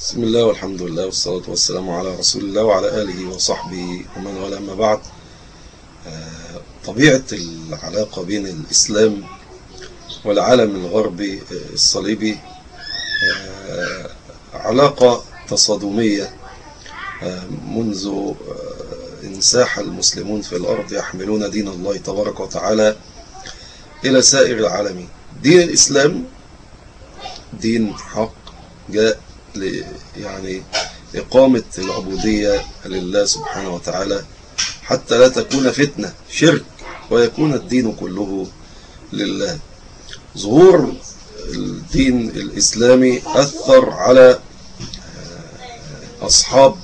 بسم الله والحمد لله والصلاة والسلام على رسول الله وعلى آله وصحبه ومن والاه أما بعد آه، طبيعة العلاقة بين الإسلام والعالم الغربي آه، الصليبي آه، علاقة تصادمية منذ انساح المسلمون في الأرض يحملون دين الله تبارك وتعالى إلى سائر العالمين دين الإسلام دين حق جاء يعني إقامة العبودية لله سبحانه وتعالى حتى لا تكون فتنة شرك ويكون الدين كله لله ظهور الدين الإسلامي أثر على أصحاب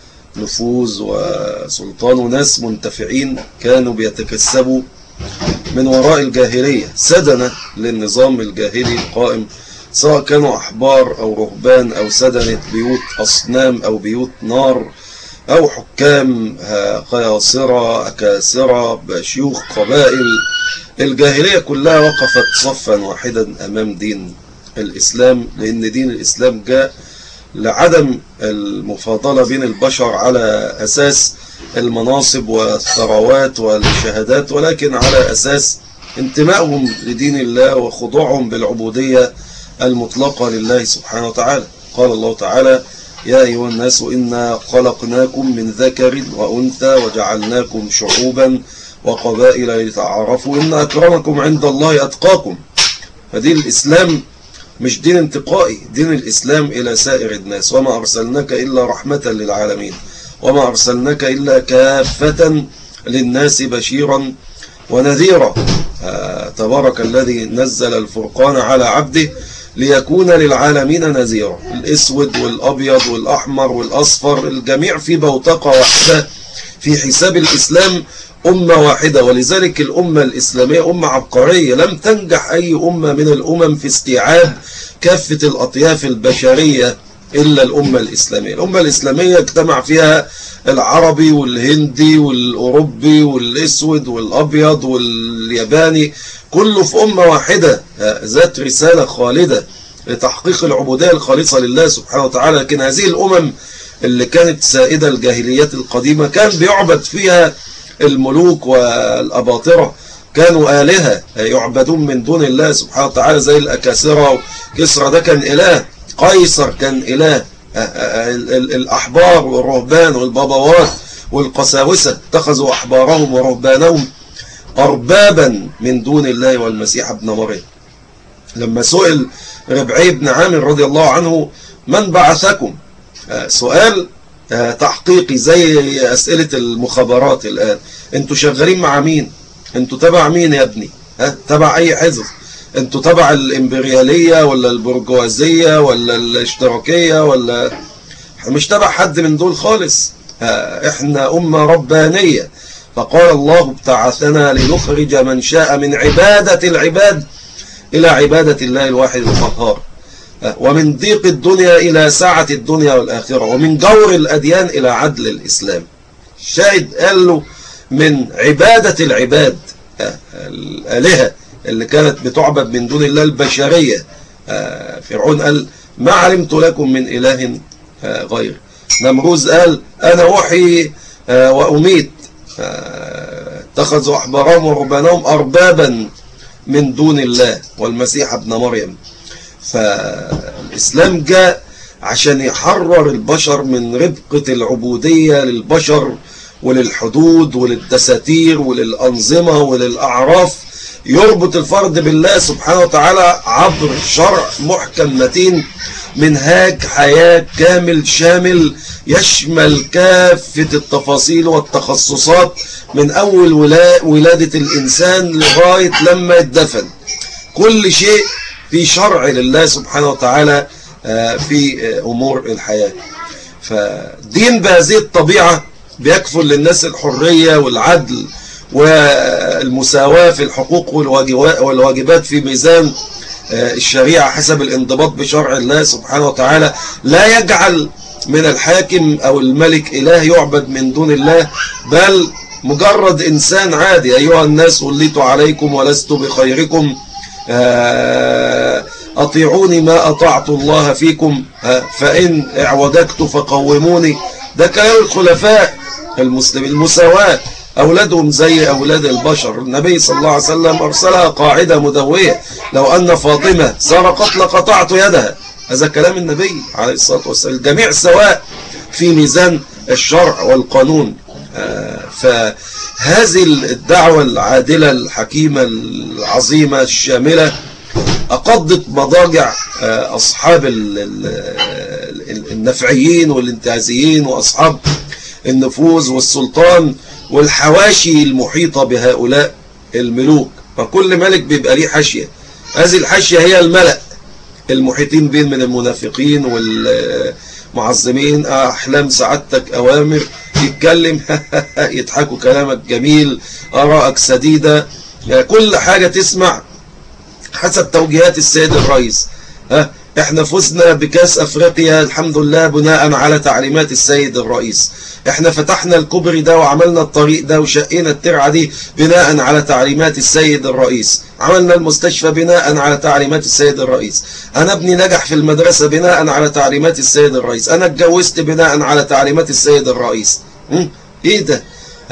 نفوذ وسلطان وناس منتفعين كانوا بيتكسبوا من وراء الجاهلية سدنة للنظام الجاهلي القائم سواء كانوا أحبار أو رهبان أو سدنة بيوت أصنام أو بيوت نار أو حكام قياصرة أكاسرة شيوخ قبائل الجاهلية كلها وقفت صفا واحدا أمام دين الإسلام لأن دين الإسلام جاء لعدم المفاضلة بين البشر على أساس المناصب والثروات والشهادات ولكن على أساس انتمائهم لدين الله وخضوعهم بالعبودية المطلقة لله سبحانه وتعالى قال الله تعالى يا أيها الناس إنا خلقناكم من ذكر وأنثى وجعلناكم شعوبا وقبائل لتعارفوا إن أكرمكم عند الله أتقاكم فدين الإسلام مش دين انتقائي دين الإسلام إلى سائر الناس وما أرسلناك إلا رحمة للعالمين وما أرسلناك إلا كافة للناس بشيرا ونذيرا آه تبارك الذي نزل الفرقان على عبده ليكون للعالمين نذيرا الاسود والابيض والاحمر والاصفر الجميع في بوتقة واحدة في حساب الاسلام أمة واحدة ولذلك الأمة الإسلامية أمة عبقرية لم تنجح أي أمة من الأمم في استيعاب كافة الأطياف البشرية إلا الأمة الإسلامية الأمة الإسلامية اجتمع فيها العربي والهندي والأوروبي والأسود والأبيض والياباني كله في أمة واحدة ذات رسالة خالدة لتحقيق العبودية الخالصة لله سبحانه وتعالى لكن هذه الأمم اللي كانت سائدة الجاهليات القديمة كان بيعبد فيها الملوك والأباطرة كانوا آلهة يعبدون من دون الله سبحانه وتعالى زي الأكاسرة كسرى ده كان إله قيصر كان إله الأحبار والرهبان والبابوات والقساوسة اتخذوا أحبارهم ورهبانهم أربابا من دون الله والمسيح ابن مريم لما سئل ربعي بن عامر رضي الله عنه من بعثكم سؤال تحقيقي زي أسئلة المخابرات الآن انتوا شغالين مع مين انتوا تبع مين يا ابني ها تبع اي حزب انتوا تبع الامبريالية ولا البرجوازية ولا الاشتراكية ولا مش تبع حد من دول خالص احنا امة ربانية فقال الله ابتعثنا لنخرج من شاء من عبادة العباد إلى عبادة الله الواحد القهار ومن ضيق الدنيا إلى سعة الدنيا والآخرة ومن جور الأديان إلى عدل الإسلام الشاهد قال له من عبادة العباد الآلهة اللي كانت بتعبد من دون الله البشرية فرعون قال ما علمت لكم من إله غير نمروز قال أنا أحيي وأميت اتخذوا أحبارهم ورهبانهم أربابا من دون الله والمسيح ابن مريم فالإسلام جاء عشان يحرر البشر من ربقة العبودية للبشر وللحدود وللدساتير وللأنظمة وللأعراف يربط الفرد بالله سبحانه وتعالى عبر شرع محكم متين منهاج حياة كامل شامل يشمل كافة التفاصيل والتخصصات من أول ولادة الإنسان لغاية لما يدفن كل شيء في شرع لله سبحانه وتعالى في أمور الحياة فدين بهذه الطبيعة بيكفل للناس الحرية والعدل والمساواة في الحقوق والواجبات في ميزان الشريعة حسب الانضباط بشرع الله سبحانه وتعالى لا يجعل من الحاكم أو الملك إله يعبد من دون الله بل مجرد إنسان عادي أيها الناس وليت عليكم ولست بخيركم أطيعوني ما أطعت الله فيكم فإن اعوججت فقوموني ده كلام الخلفاء المسلمين المساواة أولادهم زي أولاد البشر النبي صلى الله عليه وسلم أرسلها قاعدة مدوية لو أن فاطمة سرقت لقطعت يدها هذا كلام النبي عليه الصلاة والسلام الجميع سواء في ميزان الشرع والقانون فهذه الدعوة العادلة الحكيمة العظيمة الشاملة أقضت مضاجع أصحاب النفعيين والانتهازيين وأصحاب النفوذ والسلطان والحواشي المحيطة بهؤلاء الملوك فكل ملك بيبقى ليه حاشية هذه الحاشية هي الملأ المحيطين بين من المنافقين والمعظمين أحلام سعادتك أوامر يتكلم يضحكوا كلامك جميل آرائك سديدة كل حاجة تسمع حسب توجيهات السيد الرئيس ها احنا فزنا بكاس افريقيا الحمد لله بناء على تعليمات السيد الرئيس احنا فتحنا الكوبري ده وعملنا الطريق ده وشقينا الترعه دي بناء على تعليمات السيد الرئيس عملنا المستشفى بناء على تعليمات السيد الرئيس انا ابني نجح في المدرسه بناء على تعليمات السيد الرئيس انا اتجوزت بناء على تعليمات السيد الرئيس ايه ده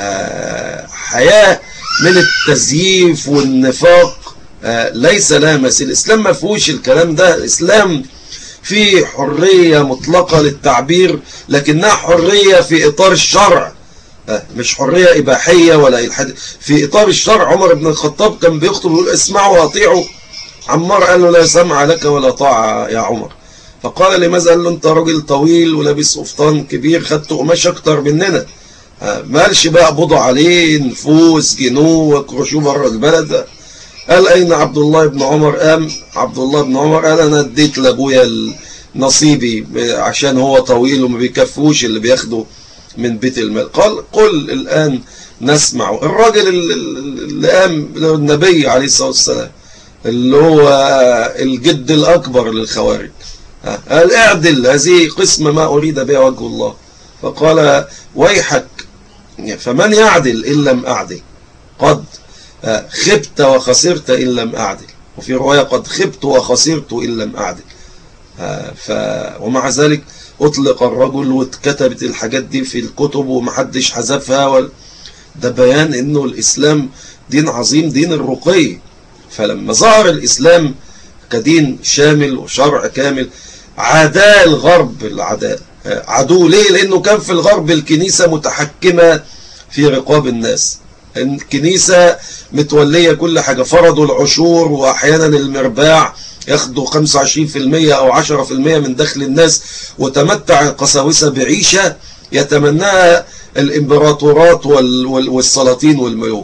آه حياه من التزييف والنفاق آه ليس لها مثيل الإسلام ما فيهوش الكلام ده الإسلام فيه حرية مطلقة للتعبير لكنها حرية في إطار الشرع آه مش حرية إباحية ولا إلحاد في إطار الشرع عمر بن الخطاب كان بيخطب يقول اسمعوا واطيعوا عمار قال له لا سمع لك ولا طاعة يا عمر فقال لماذا قال له انت راجل طويل ولابس قفطان كبير خدت قماش اكتر مننا آه ما قالش بقى بضع عليه نفوس جنوه وكرشوه بره البلد قال أين عبد الله بن عمر قام عبد الله بن عمر قال أنا اديت لأبويا نصيبي عشان هو طويل وما بيكفوش اللي بياخده من بيت المال قال قل الآن نسمع الراجل اللي قام النبي عليه الصلاة والسلام اللي هو الجد الأكبر للخوارج قال اعدل هذه قسمة ما أريد بها وجه الله فقال ويحك فمن يعدل إن لم أعدل قد خبت وخسرت إن لم أعدل وفي رواية قد خبت وخسرت إن لم أعدل ف... ومع ذلك أطلق الرجل واتكتبت الحاجات دي في الكتب ومحدش حذفها وال... ده بيان إنه الإسلام دين عظيم دين الرقي فلما ظهر الإسلام كدين شامل وشرع كامل عداء الغرب العداء عدو ليه لأنه كان في الغرب الكنيسة متحكمة في رقاب الناس الكنيسة متولية كل حاجة فرضوا العشور وأحيانا المرباع ياخدوا 25% أو 10% من دخل الناس وتمتع القساوسة بعيشة يتمناها الإمبراطورات والسلاطين والملوك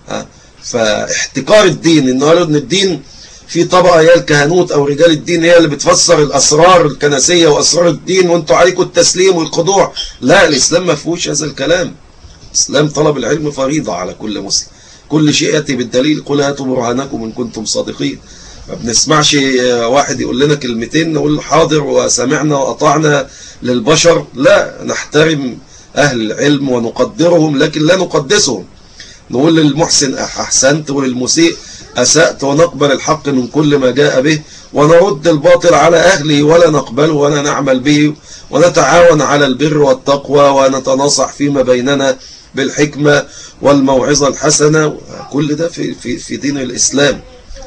فاحتكار الدين إنه قالوا إن الدين في طبقة هي الكهنوت أو رجال الدين هي اللي بتفسر الأسرار الكنسية وأسرار الدين وانتوا عليكم التسليم والخضوع لا الإسلام ما فيهوش هذا الكلام الإسلام طلب العلم فريضة على كل مسلم كل شيء يأتي بالدليل قل هاتوا برهانكم إن كنتم صادقين ما بنسمعش واحد يقول لنا كلمتين نقول حاضر وسمعنا وأطعنا للبشر لا نحترم أهل العلم ونقدرهم لكن لا نقدسهم نقول للمحسن أحسنت وللمسيء أسأت ونقبل الحق من كل ما جاء به ونرد الباطل على أهله ولا نقبله ولا نعمل به ونتعاون على البر والتقوى ونتناصح فيما بيننا بالحكمة والموعظة الحسنة كل ده في, في, في دين الإسلام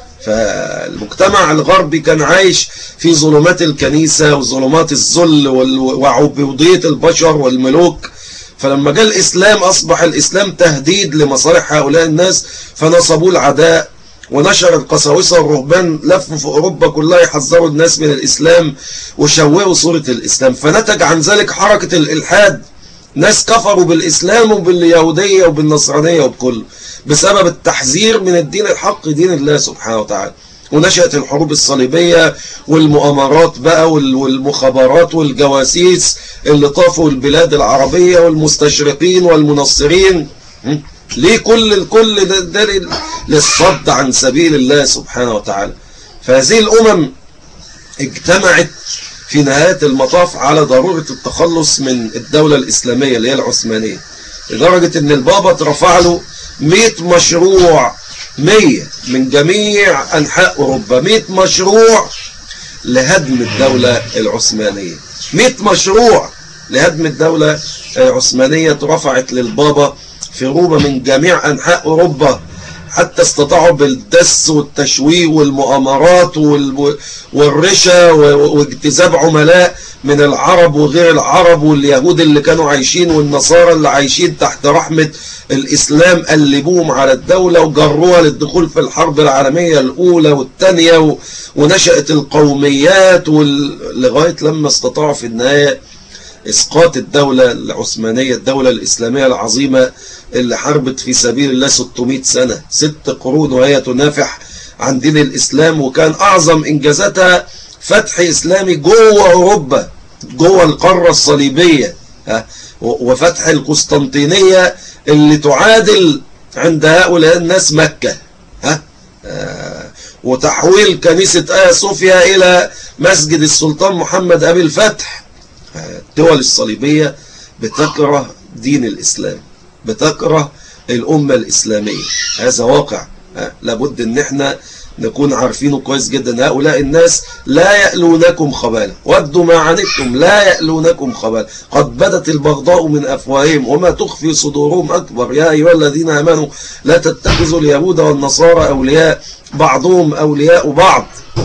فالمجتمع الغربي كان عايش في ظلمات الكنيسة وظلمات الذل وعبودية البشر والملوك فلما جاء الإسلام أصبح الإسلام تهديد لمصالح هؤلاء الناس فنصبوا العداء ونشر القساوسة والرهبان لفوا في أوروبا كلها يحذروا الناس من الإسلام وشوهوا صورة الإسلام فنتج عن ذلك حركة الإلحاد ناس كفروا بالإسلام وباليهودية وبالنصرانية وبكل بسبب التحذير من الدين الحق دين الله سبحانه وتعالى ونشأت الحروب الصليبية والمؤامرات بقى والمخابرات والجواسيس اللي طافوا البلاد العربية والمستشرقين والمنصرين ليه كل الكل ده, ده للصد عن سبيل الله سبحانه وتعالى فهذه الأمم اجتمعت في نهاية المطاف على ضرورة التخلص من الدولة الإسلامية اللي هي العثمانية لدرجة ان البابا اترفع له 100 مشروع 100 من جميع أنحاء أوروبا 100 مشروع لهدم الدولة العثمانية 100 مشروع لهدم الدولة العثمانية اترفعت للبابا في روما من جميع أنحاء أوروبا حتى استطاعوا بالدس والتشويه والمؤامرات والرشا واجتذاب عملاء من العرب وغير العرب واليهود اللي كانوا عايشين والنصارى اللي عايشين تحت رحمة الإسلام قلبوهم على الدولة وجروها للدخول في الحرب العالمية الأولى والثانية ونشأت القوميات لغاية لما استطاعوا في النهاية إسقاط الدولة العثمانية الدولة الإسلامية العظيمة اللي حاربت في سبيل الله 600 سنة ست قرون وهي تنافح عن دين الإسلام وكان أعظم إنجازاتها فتح إسلامي جوه أوروبا جوه القارة الصليبية وفتح القسطنطينية اللي تعادل عند هؤلاء الناس مكة ها آه، وتحويل كنيسة آيا صوفيا إلى مسجد السلطان محمد أبي الفتح آه، الدول الصليبية بتكره دين الإسلام بتكره الأمة الإسلامية هذا واقع لابد ان احنا نكون عارفينه كويس جدا هؤلاء الناس لا يألونكم خبالا ودوا ما عنتم لا يألونكم خبالا قد بدت البغضاء من أفواههم وما تخفي صدورهم أكبر يا أيها الذين آمنوا لا تتخذوا اليهود والنصارى أولياء بعضهم أولياء بعض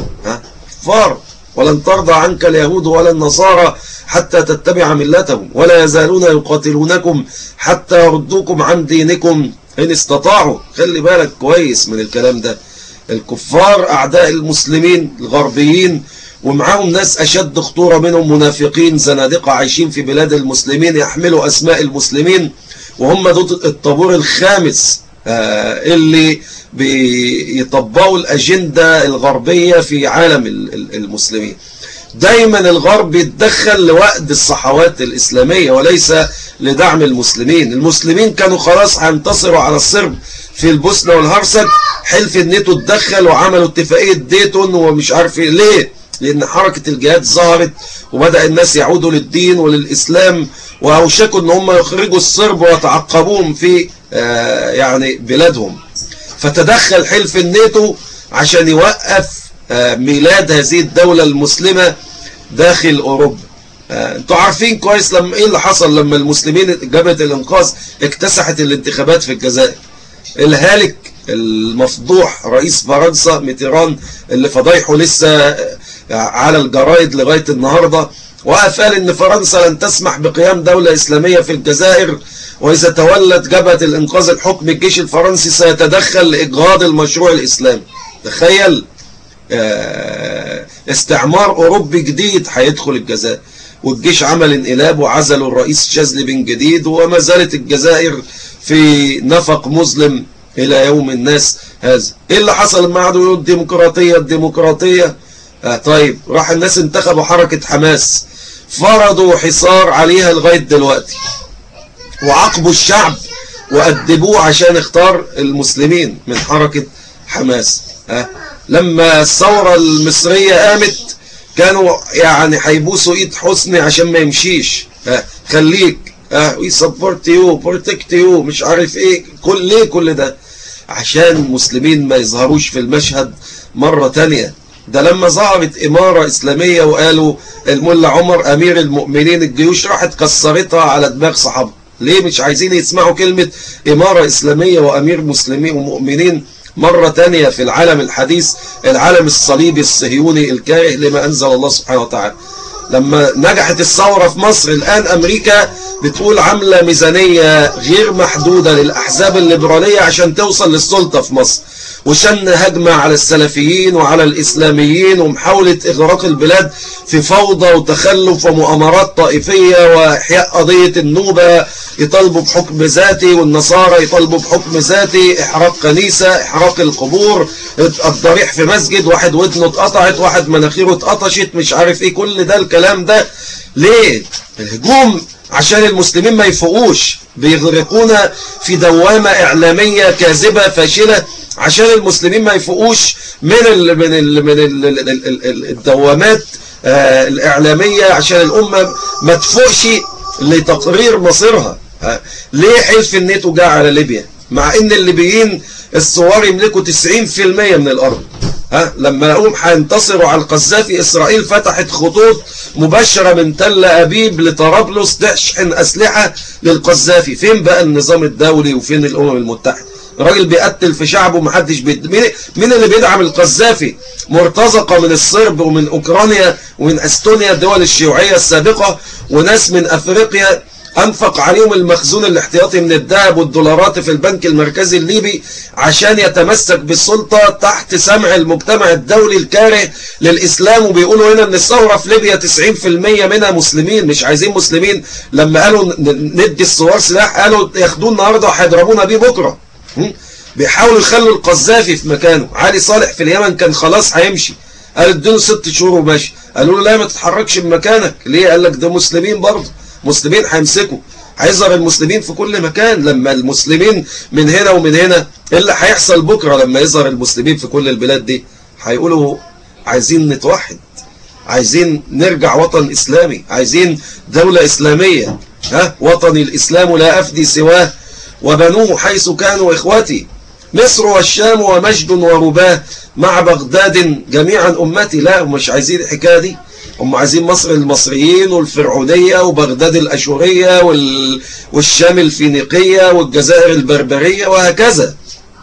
فار ولن ترضى عنك اليهود ولا النصارى حتى تتبع ملتهم ولا يزالون يقاتلونكم حتى يردوكم عن دينكم إن استطاعوا خلي بالك كويس من الكلام ده الكفار أعداء المسلمين الغربيين ومعاهم ناس أشد خطورة منهم منافقين زنادقة عايشين في بلاد المسلمين يحملوا أسماء المسلمين وهم ضد الطابور الخامس آه، اللي بيطبقوا الأجندة الغربية في عالم المسلمين دايما الغرب يتدخل لوقت الصحوات الإسلامية وليس لدعم المسلمين المسلمين كانوا خلاص هينتصروا على الصرب في البوسنة والهرسك حلف الناتو اتدخل وعملوا اتفاقية ديتون ومش عارف ايه ليه لان حركة الجهاد ظهرت وبدأ الناس يعودوا للدين وللإسلام وأوشكوا ان هم يخرجوا الصرب ويتعقبوهم في آه يعني بلادهم فتدخل حلف الناتو عشان يوقف آه ميلاد هذه الدولة المسلمة داخل أوروبا آه، انتوا عارفين كويس لما ايه اللي حصل لما المسلمين جبهة الانقاذ اكتسحت الانتخابات في الجزائر الهالك المفضوح رئيس فرنسا ميتيران اللي فضايحه لسه على الجرايد لغاية النهاردة وقف قال ان فرنسا لن تسمح بقيام دولة اسلامية في الجزائر واذا تولت جبهة الانقاذ الحكم الجيش الفرنسي سيتدخل لاجهاض المشروع الاسلامي تخيل آه، استعمار اوروبي جديد هيدخل الجزائر والجيش عمل انقلاب وعزلوا الرئيس شاذلي بن جديد وما زالت الجزائر في نفق مظلم إلى يوم الناس هذا إيه اللي حصل لما قعدوا يقولوا الديمقراطية الديمقراطية آه طيب راح الناس انتخبوا حركة حماس فرضوا حصار عليها لغاية دلوقتي وعاقبوا الشعب وأدبوه عشان اختار المسلمين من حركة حماس آه لما الثورة المصرية قامت كانوا يعني هيبوسوا ايد حسني عشان ما يمشيش آه خليك اه وي سبورت يو بروتكت يو مش عارف ايه كل ليه كل ده عشان المسلمين ما يظهروش في المشهد مرة تانية ده لما ظهرت إمارة إسلامية وقالوا الملا عمر أمير المؤمنين الجيوش راحت كسرتها على دماغ صحابه ليه مش عايزين يسمعوا كلمة إمارة إسلامية وأمير مسلمين ومؤمنين مرة تانية في العالم الحديث العالم الصليبي الصهيوني الكاره لما أنزل الله سبحانه وتعالى لما نجحت الثورة في مصر الآن أمريكا بتقول عاملة ميزانية غير محدودة للأحزاب الليبرالية عشان توصل للسلطة في مصر وشن هجمة على السلفيين وعلى الإسلاميين ومحاولة إغراق البلاد في فوضى وتخلف ومؤامرات طائفية وإحياء قضية النوبة يطالبوا بحكم ذاتي والنصارى يطالبوا بحكم ذاتي إحراق كنيسة إحراق القبور الضريح في مسجد واحد ودنه اتقطعت واحد مناخيره اتقطشت مش عارف ايه كل ده الكلام ده ليه الهجوم عشان المسلمين ما يفوقوش بيغرقونا في دوامة إعلامية كاذبة فاشلة عشان المسلمين ما يفوقوش من ال من ال من ال ال ال ال الدوامات آه الإعلامية عشان الأمة ما تفوقش لتقرير مصيرها آه ليه حلف الناتو جاء على ليبيا مع ان الليبيين الثوار يملكوا 90% من الأرض ها لما لقوهم هينتصروا على القذافي اسرائيل فتحت خطوط مباشره من تل ابيب لطرابلس تشحن اسلحه للقذافي فين بقى النظام الدولي وفين الامم المتحده راجل بيقتل في شعبه ومحدش بيد... مين... مين اللي بيدعم القذافي مرتزقة من الصرب ومن اوكرانيا ومن استونيا الدول الشيوعية السابقة وناس من افريقيا انفق عليهم المخزون الاحتياطي من الذهب والدولارات في البنك المركزي الليبي عشان يتمسك بالسلطة تحت سمع المجتمع الدولي الكاره للاسلام وبيقولوا هنا ان الثورة في ليبيا 90% منها مسلمين مش عايزين مسلمين لما قالوا ندي الثوار سلاح قالوا ياخدوه النهارده وهيضربونا بيه بكره بيحاولوا يخلوا القذافي في مكانه علي صالح في اليمن كان خلاص هيمشي قال اديله ست شهور وماشي قالوا له لا ما تتحركش من مكانك ليه قال لك ده مسلمين برضه مسلمين هيمسكوا هيظهر المسلمين في كل مكان لما المسلمين من هنا ومن هنا ايه اللي هيحصل بكره لما يظهر المسلمين في كل البلاد دي هيقولوا عايزين نتوحد عايزين نرجع وطن اسلامي عايزين دولة اسلامية ها وطني الاسلام لا افدي سواه وبنوه حيث كانوا إخوتي مصر والشام ومجد ورباه مع بغداد جميعا أمتي لا هم مش عايزين الحكاية دي هم عايزين مصر المصريين والفرعونية وبغداد الأشورية وال... والشام الفينيقية والجزائر البربرية وهكذا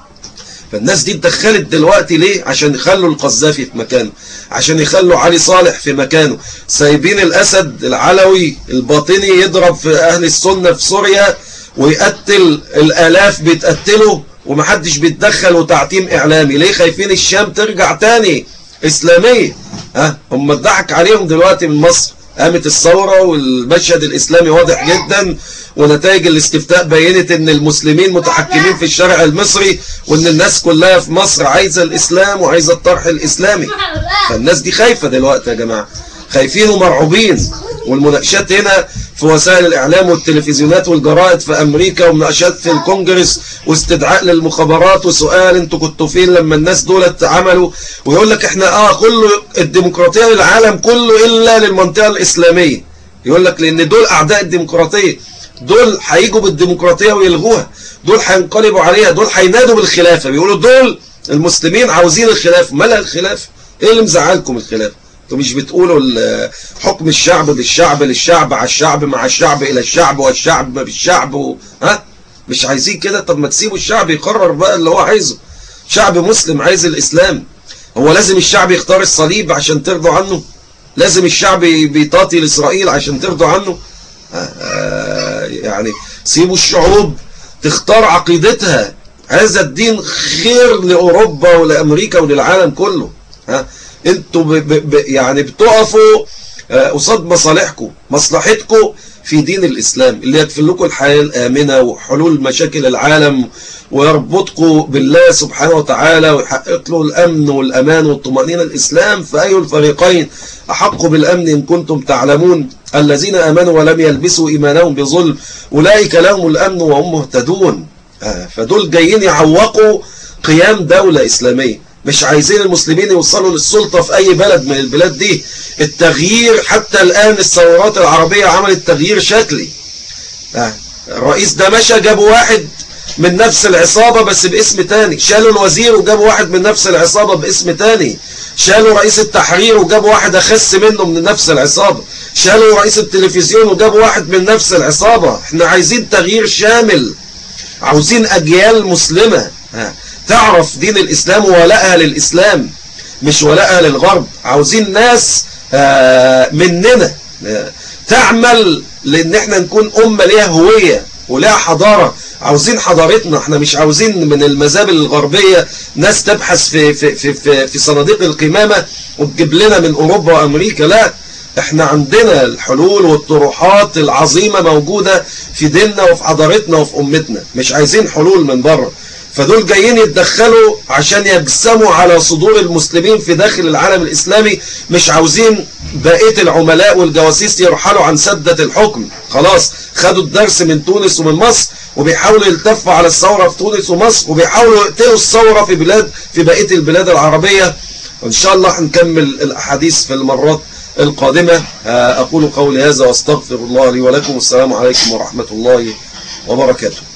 فالناس دي اتدخلت دلوقتي ليه عشان يخلوا القذافي في مكانه عشان يخلوا علي صالح في مكانه سايبين الأسد العلوي الباطني يضرب في أهل السنة في سوريا ويقتل الآلاف بيتقتلوا ومحدش بيتدخل وتعتيم إعلامي ليه خايفين الشام ترجع تاني إسلامية ها هم اتضحك عليهم دلوقتي من مصر قامت الثورة والمشهد الإسلامي واضح جدا ونتائج الاستفتاء بينت ان المسلمين متحكمين في الشارع المصري وان الناس كلها في مصر عايزة الإسلام وعايزة الطرح الإسلامي فالناس دي خايفة دلوقتي يا جماعة خايفين ومرعوبين والمناقشات هنا في وسائل الإعلام والتلفزيونات والجرائد في أمريكا ومناقشات في الكونجرس واستدعاء للمخابرات وسؤال انتوا كنتوا فين لما الناس دولت عملوا ويقول لك احنا اه كله الديمقراطية للعالم كله إلا للمنطقة الإسلامية يقول لك لأن دول أعداء الديمقراطية دول هيجوا بالديمقراطية ويلغوها دول هينقلبوا عليها دول هينادوا بالخلافة بيقولوا دول المسلمين عاوزين الخلافة مالها الخلافة ايه اللي مزعلكم الخلافة انتوا مش بتقولوا حكم الشعب بالشعب للشعب على الشعب مع الشعب الى الشعب والشعب ما بالشعب و... ها مش عايزين كده طب ما تسيبوا الشعب يقرر بقى اللي هو عايزه شعب مسلم عايز الاسلام هو لازم الشعب يختار الصليب عشان ترضوا عنه لازم الشعب بيطاطي لاسرائيل عشان ترضوا عنه آه يعني سيبوا الشعوب تختار عقيدتها هذا الدين خير لأوروبا ولأمريكا وللعالم كله ها انتوا ب ب يعني بتقفوا قصاد مصالحكم مصلحتكم في دين الإسلام اللي يكفل لكم الحياة الآمنة وحلول مشاكل العالم ويربطكم بالله سبحانه وتعالى ويحقق له الأمن والأمان والطمأنينة الإسلام فأي الفريقين أحق بالأمن إن كنتم تعلمون الذين آمنوا ولم يلبسوا إيمانهم بظلم أولئك لهم الأمن وهم مهتدون فدول جايين يعوقوا قيام دولة إسلامية مش عايزين المسلمين يوصلوا للسلطة في أي بلد من البلاد دي التغيير حتى الآن الثورات العربية عملت تغيير شكلي الرئيس ده مشى جابوا واحد من نفس العصابة بس باسم تاني شالوا الوزير وجابوا واحد من نفس العصابة باسم تاني شالوا رئيس التحرير وجابوا واحد أخس منه من نفس العصابة شالوا رئيس التلفزيون وجابوا واحد من نفس العصابة احنا عايزين تغيير شامل عاوزين أجيال مسلمة ها. تعرف دين الإسلام وولائها للإسلام مش ولائها للغرب عاوزين ناس مننا تعمل لأن احنا نكون أمة ليها هوية وليها حضارة عاوزين حضارتنا احنا مش عاوزين من المذابل الغربية ناس تبحث في, في, في, في, في صناديق القمامة وتجيب لنا من أوروبا وأمريكا لا احنا عندنا الحلول والطروحات العظيمة موجودة في ديننا وفي حضارتنا وفي أمتنا مش عايزين حلول من بره فدول جايين يتدخلوا عشان يجسموا على صدور المسلمين في داخل العالم الإسلامي مش عاوزين بقية العملاء والجواسيس يرحلوا عن سدة الحكم خلاص خدوا الدرس من تونس ومن مصر وبيحاولوا يلتفوا على الثورة في تونس ومصر وبيحاولوا يقتلوا الثورة في بلاد في بقية البلاد العربية وإن شاء الله هنكمل الأحاديث في المرات القادمة أقول قولي هذا واستغفر الله لي ولكم والسلام عليكم ورحمة الله وبركاته